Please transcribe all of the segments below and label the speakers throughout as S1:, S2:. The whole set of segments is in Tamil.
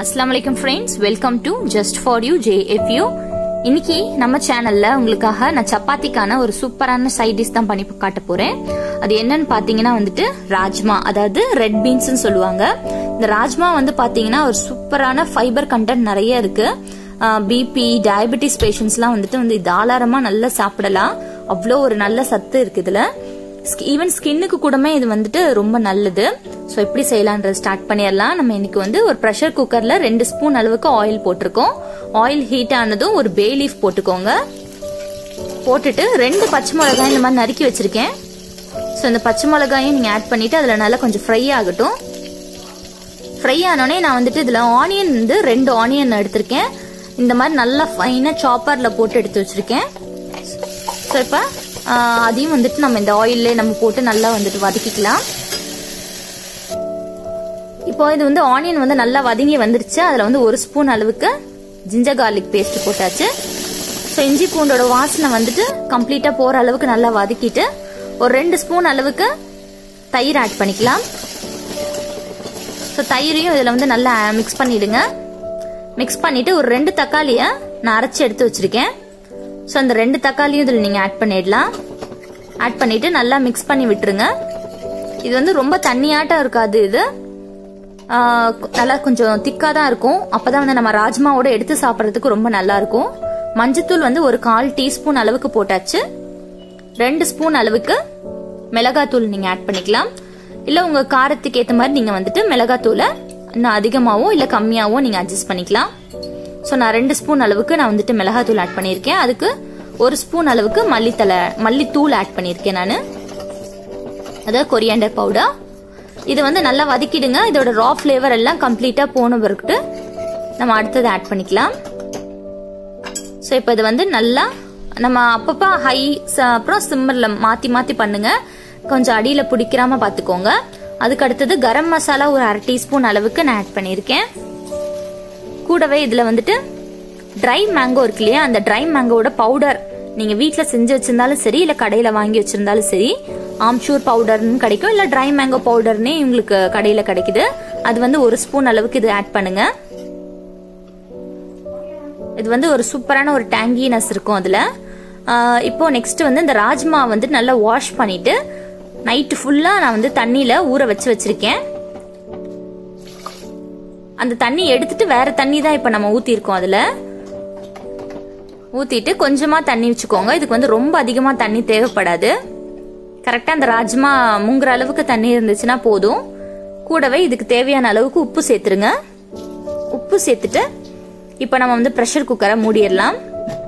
S1: அஸ்லாம் வலைக்கம் friends welcome to just for you JFU இன்னைக்கு நம்ம சேனல்ல உங்களுக்காக நான் சப்பாத்திக்கான ஒரு சூப்பரான சைட் டிஷ் தான் பண்ணி காட்ட போறேன் அது என்னன்னு பாத்தீங்கன்னா வந்துட்டு ராஜ்மா அதாவது ரெட் பீன்ஸ் சொல்லுவாங்க இந்த ராஜ்மா வந்து பாத்தீங்கன்னா ஒரு சூப்பரான ஃபைபர் கண்டென்ட் நிறைய இருக்கு பிபி டயபெட்டிஸ் பேஷண்ட்ஸ்லாம் வந்துட்டு வந்து தாராளமா நல்லா சாப்பிடலாம் அவ்வளோ ஒரு நல்ல சத்து இருக்கு இதுல ஈவன் ஸ்கின்னுக்கு கூடமே இது வந்துட்டு ரொம்ப நல்லது ஸோ எப்படி செய்யலான்றது ஸ்டார்ட் பண்ணிடலாம் நம்ம இன்னைக்கு வந்து ஒரு ப்ரெஷர் குக்கர்ல ரெண்டு ஸ்பூன் அளவுக்கு ஆயில் போட்டிருக்கோம் ஆயில் ஹீட் ஆனதும் ஒரு பே லீஃப் போட்டுக்கோங்க போட்டுட்டு ரெண்டு பச்சை மிளகாய் இந்த மாதிரி நறுக்கி வச்சிருக்கேன் ஸோ இந்த பச்சை மிளகாயும் நீங்கள் ஆட் பண்ணிட்டு அதில் நல்லா கொஞ்சம் ஃப்ரை ஆகட்டும் ஃப்ரை ஆனோடனே நான் வந்துட்டு இதில் ஆனியன் வந்து ரெண்டு ஆனியன் எடுத்திருக்கேன் இந்த மாதிரி நல்லா ஃபைனாக சாப்பரில் போட்டு எடுத்து வச்சிருக்கேன் ஸோ இப்போ அதையும் வந்துட்டு நம்ம இந்த ஆயிலே நம்ம போட்டு நல்லா வந்துட்டு வதக்கிக்கலாம் இப்போ இது வந்து ஆனியன் வந்து நல்லா வதங்கி வந்துருச்சு அதில் வந்து ஒரு ஸ்பூன் அளவுக்கு ஜிஞ்சர் கார்லிக் பேஸ்ட் போட்டாச்சு ஸோ இஞ்சி பூண்டோட வாசனை வந்துட்டு கம்ப்ளீட்டாக போகிற அளவுக்கு நல்லா வதக்கிட்டு ஒரு ரெண்டு ஸ்பூன் அளவுக்கு தயிர் ஆட் பண்ணிக்கலாம் ஸோ தயிரையும் இதில் வந்து நல்லா மிக்ஸ் பண்ணிடுங்க மிக்ஸ் பண்ணிட்டு ஒரு ரெண்டு தக்காளியை நான் அரைச்சி எடுத்து வச்சிருக்கேன் ஸோ அந்த ரெண்டு தக்காளியும் இதில் நீங்கள் ஆட் பண்ணிடலாம் ஆட் பண்ணிட்டு நல்லா மிக்ஸ் பண்ணி விட்டுருங்க இது வந்து ரொம்ப தண்ணியாட்டம் இருக்காது இது நல்லா கொஞ்சம் திக்காக தான் இருக்கும் அப்போதான் வந்து நம்ம ராஜ்மாவோட எடுத்து சாப்பிட்றதுக்கு ரொம்ப நல்லா இருக்கும் மஞ்சத்தூள் வந்து ஒரு கால் டீஸ்பூன் அளவுக்கு போட்டாச்சு ரெண்டு ஸ்பூன் அளவுக்கு மிளகாத்தூள் நீங்கள் ஆட் பண்ணிக்கலாம் இல்லை உங்கள் காரத்துக்கு ஏற்ற மாதிரி நீங்கள் வந்துட்டு மிளகாத்தூளை இன்னும் அதிகமாகவோ இல்லை கம்மியாகவோ நீங்கள் அட்ஜஸ்ட் பண்ணிக்கலாம் ஸோ நான் ரெண்டு ஸ்பூன் அளவுக்கு நான் வந்துட்டு மிளகாத்தூள் ஆட் பண்ணியிருக்கேன் அதுக்கு ஒரு ஸ்பூன் அளவுக்கு மல்லித்தலை மல்லித்தூள் ஆட் பண்ணியிருக்கேன் நான் அதாவது கொரியாண்டர் பவுடர் இது வந்து நல்லா வதக்கிடுங்க இதோட ரா ஃப்ளேவர் எல்லாம் கம்ப்ளீட்டாக போன பிறகு நம்ம அடுத்தது ஆட் பண்ணிக்கலாம் ஸோ இப்போ இது வந்து நல்லா நம்ம அப்பப்போ ஹை அப்புறம் சிம்மரில் மாற்றி மாற்றி பண்ணுங்க கொஞ்சம் அடியில் பிடிக்கிறாம பார்த்துக்கோங்க அதுக்கு அடுத்தது கரம் மசாலா ஒரு அரை டீஸ்பூன் அளவுக்கு நான் ஆட் பண்ணியிருக்கேன் கூடவே இதில் வந்துட்டு ட்ரை மேங்கோ இருக்கு இல்லையா அந்த ட்ரை மேங்கோட பவுடர் நீங்கள் வீட்டில் செஞ்சு வச்சிருந்தாலும் சரி இல்லை கடையில் வாங்கி வச்சிருந்தாலும் சரி ஆம்ச்சூர் பவுடர்னு கிடைக்கும் இல்லை ட்ரை மேங்கோ பவுடர்னே உங்களுக்கு கடையில் கிடைக்குது அது வந்து ஒரு ஸ்பூன் அளவுக்கு இது ஆட் பண்ணுங்க இது வந்து ஒரு சூப்பரான ஒரு டேங்கினஸ் இருக்கும் அதில் இப்போ நெக்ஸ்ட் வந்து இந்த ராஜ்மா வந்து நல்லா வாஷ் பண்ணிட்டு நைட்டு ஃபுல்லாக நான் வந்து தண்ணியில் ஊற வச்சு வச்சிருக்கேன் அந்த தண்ணி எடுத்துட்டு வேற தண்ணி தான் இப்போ நம்ம ஊற்றிருக்கோம் அதில் ஊற்றிட்டு கொஞ்சமாக தண்ணி வச்சுக்கோங்க இதுக்கு வந்து ரொம்ப அதிகமாக தண்ணி தேவைப்படாது கரெக்டாக அந்த ராஜ்மா முங்குற அளவுக்கு தண்ணி இருந்துச்சுன்னா போதும் கூடவே இதுக்கு தேவையான அளவுக்கு உப்பு சேர்த்துருங்க உப்பு சேர்த்துட்டு இப்போ நம்ம வந்து ப்ரெஷர் குக்கரை மூடிடலாம்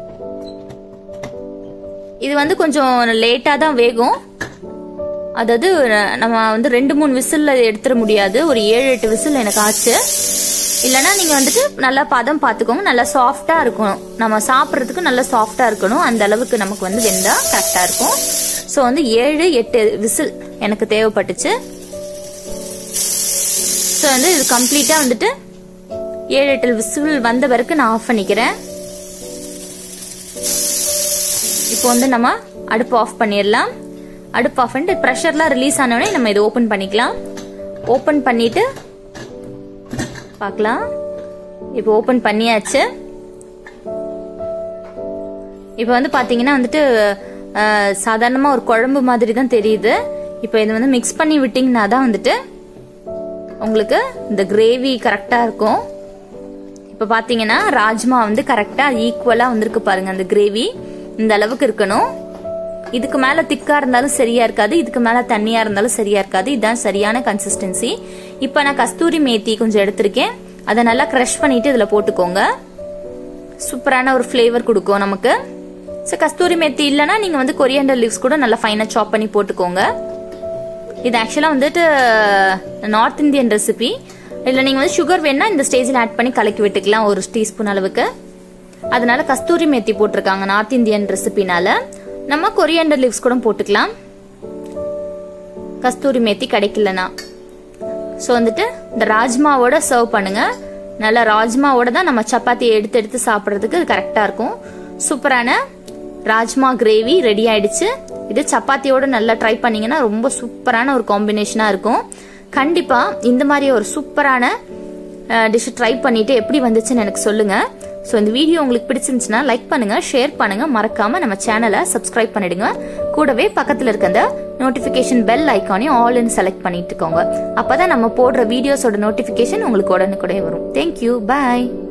S1: இது வந்து கொஞ்சம் லேட்டாக தான் வேகும் அதாவது நம்ம வந்து ரெண்டு மூணு விசிலில் எடுத்துட முடியாது ஒரு ஏழு எட்டு விசில் எனக்கு ஆச்சு இல்லைனா நீங்கள் வந்துட்டு நல்லா பதம் பார்த்துக்கோங்க நல்லா சாஃப்டாக இருக்கணும் நம்ம சாப்பிட்றதுக்கு நல்லா சாஃப்டாக இருக்கணும் அந்த அளவுக்கு நமக்கு வந்து வெந்தால் கரெக்டாக இருக்கும் ஸோ வந்து ஏழு எட்டு விசில் எனக்கு தேவைப்பட்டுச்சு ஸோ வந்து இது கம்ப்ளீட்டாக வந்துட்டு ஏழு எட்டு விசில் வந்த பிறகு நான் ஆஃப் பண்ணிக்கிறேன் இப்போ வந்து நம்ம அடுப்பு ஆஃப் பண்ணிடலாம் அடுப்பு ஆஃப் பண்ணிட்டு ப்ரெஷர்லாம் ரிலீஸ் ஆனோடனே நம்ம இதை ஓப்பன் பண்ணிக்கலாம் ஓப்பன் பண்ணிட்டு பார்க்கலாம் இப்போ ஓப்பன் பண்ணியாச்சு இப்போ வந்து பார்த்தீங்கன்னா வந்துட்டு சாதாரணமாக ஒரு குழம்பு மாதிரி தான் தெரியுது இப்போ இது வந்து மிக்ஸ் பண்ணி விட்டிங்கன்னா தான் வந்துட்டு உங்களுக்கு இந்த கிரேவி கரெக்டாக இருக்கும் இப்போ பார்த்தீங்கன்னா ராஜ்மா வந்து கரெக்டாக ஈக்குவலாக வந்திருக்கு பாருங்க அந்த கிரேவி இந்த அளவுக்கு இருக்கணும் இதுக்கு மேலே திக்காக இருந்தாலும் சரியா இருக்காது இதுக்கு மேலே தண்ணியாக இருந்தாலும் சரியா இருக்காது இதுதான் சரியான கன்சிஸ்டன்சி இப்போ நான் கஸ்தூரி மேத்தி கொஞ்சம் எடுத்திருக்கேன் அதை நல்லா க்ரஷ் பண்ணிட்டு இதில் போட்டுக்கோங்க சூப்பரான ஒரு ஃப்ளேவர் கொடுக்கும் நமக்கு ஸோ கஸ்தூரி மேத்தி இல்லைனா நீங்கள் வந்து கொரியாண்டர் லீவ்ஸ் கூட நல்லா ஃபைனாக சாப் பண்ணி போட்டுக்கோங்க இது ஆக்சுவலாக வந்துட்டு நார்த் இந்தியன் ரெசிபி இல்லை நீங்கள் வந்து சுகர் வேணா இந்த ஸ்டேஜில் ஆட் பண்ணி கலக்கி விட்டுக்கலாம் ஒரு டீஸ்பூன் அளவுக்கு அதனால கஸ்தூரி மேத்தி போட்டிருக்காங்க நார்த் இந்தியன் ரெசிபினால நம்ம கொரியாண்டர் லீவ்ஸ் கூட போட்டுக்கலாம் கஸ்தூரி மேத்தி கிடைக்கலனா ஸோ வந்துட்டு இந்த ராஜ்மாவோட சர்வ் பண்ணுங்க நல்லா ராஜ்மாவோட தான் நம்ம சப்பாத்தியை எடுத்து எடுத்து சாப்பிட்றதுக்கு அது கரெக்டாக இருக்கும் சூப்பரான ராஜ்மா கிரேவி ரெடி ஆயிடுச்சு இது சப்பாத்தியோட நல்லா ட்ரை பண்ணீங்கன்னா ரொம்ப சூப்பரான ஒரு காம்பினேஷனாக இருக்கும் கண்டிப்பாக இந்த மாதிரி ஒரு சூப்பரான டிஷ் ட்ரை பண்ணிட்டு எப்படி வந்துச்சுன்னு எனக்கு சொல்லுங்க ஸோ இந்த வீடியோ உங்களுக்கு பிடிச்சிருந்துச்சுன்னா லைக் பண்ணுங்க ஷேர் பண்ணுங்க மறக்காம நம்ம சேனலை சப்ஸ்கிரைப் பண்ணிடுங்க கூடவே பக்கத்தில் இருக்க அந்த நோட்டிஃபிகேஷன் பெல் ஐக்கானையும் ஆல்னு செலக்ட் பண்ணிட்டுக்கோங்க அப்பதான் நம்ம போடுற வீடியோஸோட நோட்டிஃபிகேஷன் உங்களுக்கு உடனுக்குடைய வரும் தேங்க்யூ பாய்